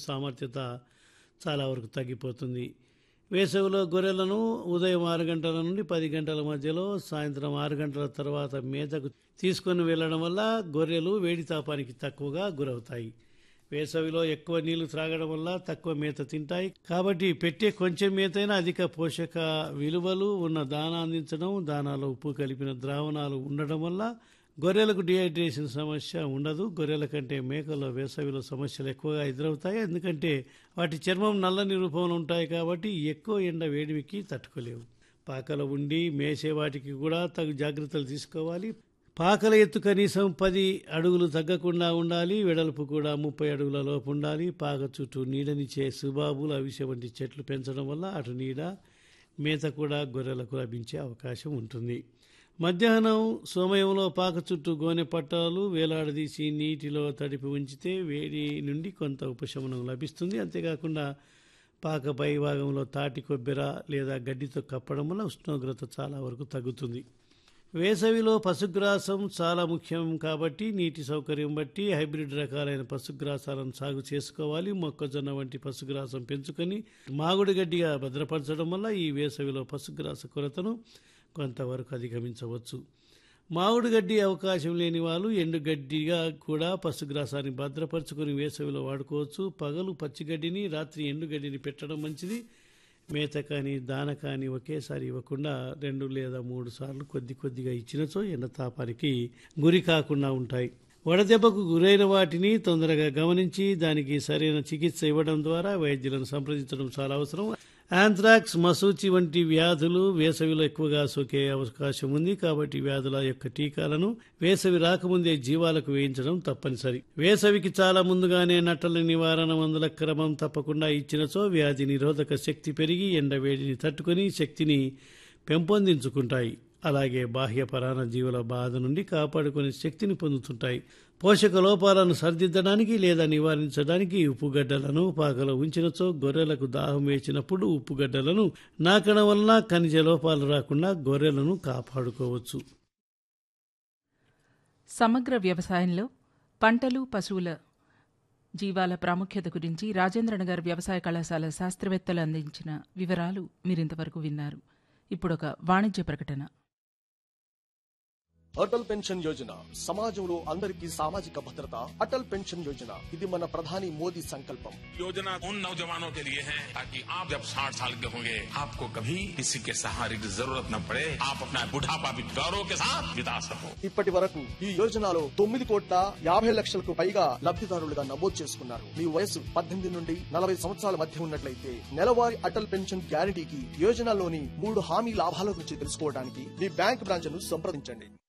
సామర్థ్యత చాలా వరకు తగ్గిపోతుంది వేసవిలో గొర్రెలను ఉదయం ఆరు గంటల నుండి పది గంటల మధ్యలో సాయంత్రం ఆరు గంటల తర్వాత మేతకు తీసుకొని వెళ్ళడం వల్ల గొర్రెలు వేడి తాపానికి తక్కువగా గురవుతాయి వేసవిలో ఎక్కువ నీళ్లు త్రాగడం వల్ల తక్కువ మేత తింటాయి కాబట్టి పెట్టే కొంచెం మేతైనా అధిక పోషక విలువలు ఉన్న దానా అందించడం దానాలో ఉప్పు కలిపిన ద్రావణాలు ఉండడం వల్ల గొర్రెలకు డిహైడ్రేషన్ సమస్య ఉండదు గొర్రెల కంటే మేకల్లో వేసవిలో సమస్యలు ఎక్కువగా ఎదురవుతాయి ఎందుకంటే వాటి చర్మం నల్లని రూపంలో ఉంటాయి కాబట్టి ఎక్కువ ఎండ వేడిమికి తట్టుకోలేవు పాకలు ఉండి మేసే వాటికి కూడా తగు జాగ్రత్తలు తీసుకోవాలి పాకల ఎత్తు కనీసం పది అడుగులు తగ్గకుండా ఉండాలి వెడల్పు కూడా ముప్పై అడుగుల లోపు ఉండాలి పాక చుట్టూ నీడనిచ్చే సుబాబులు అవిసె వంటి చెట్లు పెంచడం వల్ల అటు నీడ మేత కూడా గొర్రెలకు లభించే అవకాశం ఉంటుంది మధ్యాహ్నం సమయంలో పాక చుట్టూ గోనె పట్టాలు వేలాడదీసి నీటిలో తడిపి ఉంచితే వేడి నుండి కొంత ఉపశమనం లభిస్తుంది అంతేకాకుండా పాక పై భాగంలో తాటి కొబ్బెర లేదా గడ్డితో కప్పడం వల్ల ఉష్ణోగ్రత చాలా వరకు తగ్గుతుంది వేసవిలో పశుగ్రాసం చాలా ముఖ్యం కాబట్టి నీటి సౌకర్యం బట్టి హైబ్రిడ్ రకాలైన పశుగ్రాసాలను సాగు చేసుకోవాలి మొక్కజొన్న వంటి పశుగ్రాసం పెంచుకొని మాగుడు గడ్డిగా భద్రపరచడం వల్ల ఈ వేసవిలో పశుగ్రాస కొరతను కొంతవరకు అధిగమించవచ్చు మామిడి గడ్డి అవకాశం లేని వాళ్ళు ఎండుగడ్డిగా కూడా పశుగ్రాసాన్ని భద్రపరచుకొని వేసవిలో వాడుకోవచ్చు పగలు పచ్చిగడ్డిని రాత్రి ఎండుగడ్డిని పెట్టడం మంచిది మేత కానీ దాన కానీ ఒకేసారి ఇవ్వకుండా రెండు లేదా మూడు సార్లు కొద్ది కొద్దిగా ఇచ్చినచో ఎండ తాపానికి గురి కాకుండా ఉంటాయి వడదెబ్బకు గురైన వాటిని తొందరగా గమనించి దానికి సరైన చికిత్స ఇవ్వడం ద్వారా వైద్యులను సంప్రదించడం చాలా అవసరం యాంథ్రాక్స్ మసూచి వంటి వ్యాధులు వేసవిలో ఎక్కువగా సోకే అవకాశం ఉంది కాబట్టి వ్యాధుల యొక్క టీకాలను వేసవి రాకముందే జీవాలకు వేయించడం తప్పనిసరి వేసవికి చాలా ముందుగానే నట్టల నివారణ మందుల క్రమం తప్పకుండా ఇచ్చినచో వ్యాధి నిరోధక శక్తి పెరిగి ఎండ వేడిని తట్టుకొని శక్తిని పెంపొందించుకుంటాయి అలాగే బాహ్య పరాణ జీవుల బాధ నుండి కాపాడుకునే శక్తిని పొందుతుంటాయి పోషక లోపాలను సరిదిద్దడానికి లేదా నివారించడానికి ఉప్పుగడ్డలను పాకలో ఉంచినచో గొర్రెలకు దాహం వేసినప్పుడు ఉప్పుగడ్డలను నాకడం వలన ఖనిజ లోపాలు రాకుండా గొర్రెలను కాపాడుకోవచ్చు సమగ్ర వ్యవసాయంలో పంటలు పశువుల జీవాల ప్రాముఖ్యత గురించి రాజేంద్రనగర్ వ్యవసాయ కళాశాల శాస్త్రవేత్తలు అందించిన వివరాలు మీరింతవరకు విన్నారు ఇప్పుడొక వాణిజ్య ప్రకటన అటల్ పెన్షన్ యోజన సమాజంలో అందరికీ సామాజిక భద్రత అటల్ పెన్షన్ యోజన ఇది మన ప్రధాని మోదీ సంకల్పం योजना उन नौजवानों के लिए है ताकि आप जब 60 साल के होंगे आपको कभी किसी के सहारे की जरूरत न पड़े आप अपना बुढ़ापा भी गौरव के साथ बिता सको ఇప్పటి వరకు ఈ యోజనలో తొమ్మిది కోట్ల యాభై లక్షలకు పైగా లబ్ధిదారులుగా నమోదు చేసుకున్నారు మీ వయసు పద్దెనిమిది నుండి నలభై సంవత్సరాల మధ్య ఉన్నట్లయితే నెలవారీ అటల్ పెన్షన్ గ్యారంటీకి యోజనలోని మూడు హామీ లాభాల గురించి తెలుసుకోవడానికి మీ బ్యాంక్ బ్రాంచ్ ను సంప్రదించండి